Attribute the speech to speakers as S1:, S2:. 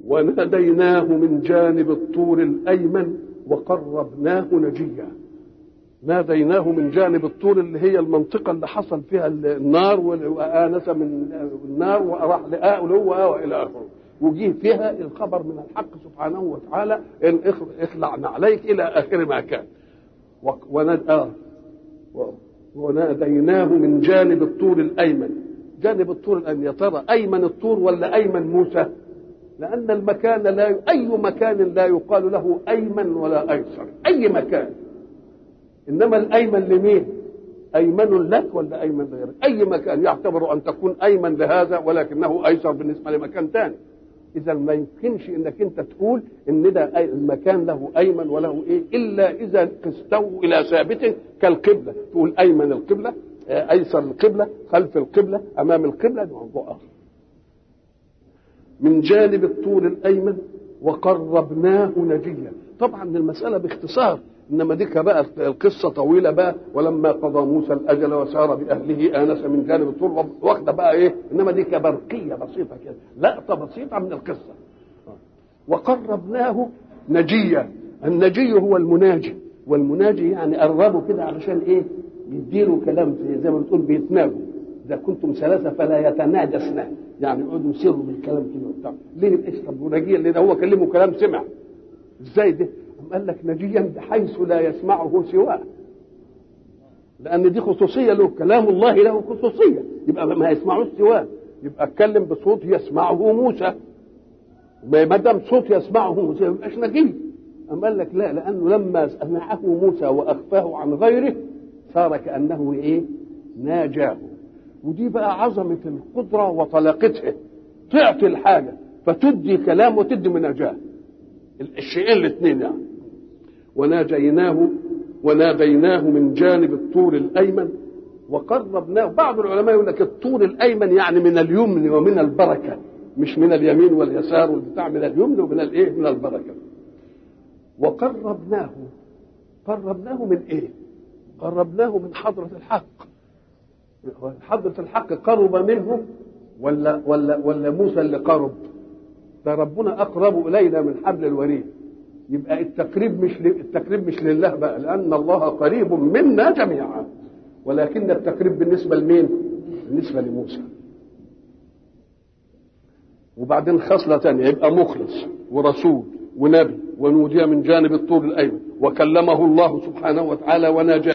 S1: وناديناه من جانب الطور الأيمن وقربناه نجيا ناديناه من جانب الطور اللي هي المنطقة اللي حصل فيها النار وآنس من النار وراح لآل هو إلى آخره وجيه فيها الخبر من الحق سبحانه وتعالى اخلعنا عليك إلى آخر ما كان وناديناه من جانب الطور الأيمن جانب الطور الأيمن يا ترى أيمن الطور ولا أيمن موسى لأن المكان لا أي مكان لا يقال له أيمن ولا أيسر أي مكان إنما الأيمن لمين أيمن لك ولا أيمن لغيرك أي مكان يعتبر أن تكون أيمن لهذا ولكنه أيسر بالنسبة لمكان ثاني إذا ما يمكنش إنك أنت تقول إن ده المكان له أيمن وله إيه إلا إذا قسته إلى ثابت كالقبلة تقول أيمن القبلة أيسر القبلة خلف القبلة أمام القبلة ده موضوع آخر من جانب الطول الأيمن وقربناه نجيا طبعا المسألة باختصار انما ديك بقى القصه طويله بقى ولما قضى موسى الاجل وسار باهله انس من جانب الطور واخده بقى ايه انما ديك برقيه بسيطه كده لقطه بسيطه من القصه وقربناه نجيا النجي هو المناجي والمناجي يعني قربه كده علشان ايه يديله كلام زي ما بتقول بيتناجوا اذا كنتم ثلاثه فلا يتناجسنا يعني يقعدوا يسروا بالكلام كده وبتاع ليه ايش طب ونجيا اللي ده هو كلمه كلام سمع ازاي ده قال لك نجيا بحيث لا يسمعه سواه لان دي خصوصيه له كلام الله له خصوصيه يبقى ما يسمعوش سواه يبقى اتكلم بصوت يسمعه موسى ما دام صوت يسمعه موسى ما يبقاش نجي أم قال لك لا لانه لما سمعه موسى واخفاه عن غيره صار كانه ايه ناجاه ودي بقى عظمه القدره وطلاقتها تعطي الحاجه فتدي كلام وتدي مناجاه الشيئين الاثنين يعني وناجيناه وناديناه من جانب الطور الايمن وقربناه بعض العلماء يقول لك الطور الايمن يعني من اليمن ومن البركه مش من اليمين واليسار والبتاع من اليمن ومن الايه من البركه وقربناه قربناه من ايه قربناه من حضره الحق حضره الحق قرب منه ولا ولا ولا موسى اللي قرب ده ربنا اقرب الينا من حبل الوريد يبقى التقريب مش التقريب مش لله بقى لان الله قريب منا جميعا ولكن التقريب بالنسبه لمين؟ بالنسبه لموسى وبعدين خصله ثانيه يبقى مخلص ورسول ونبي ونودي من جانب الطور الايمن وكلمه الله سبحانه وتعالى وناجاه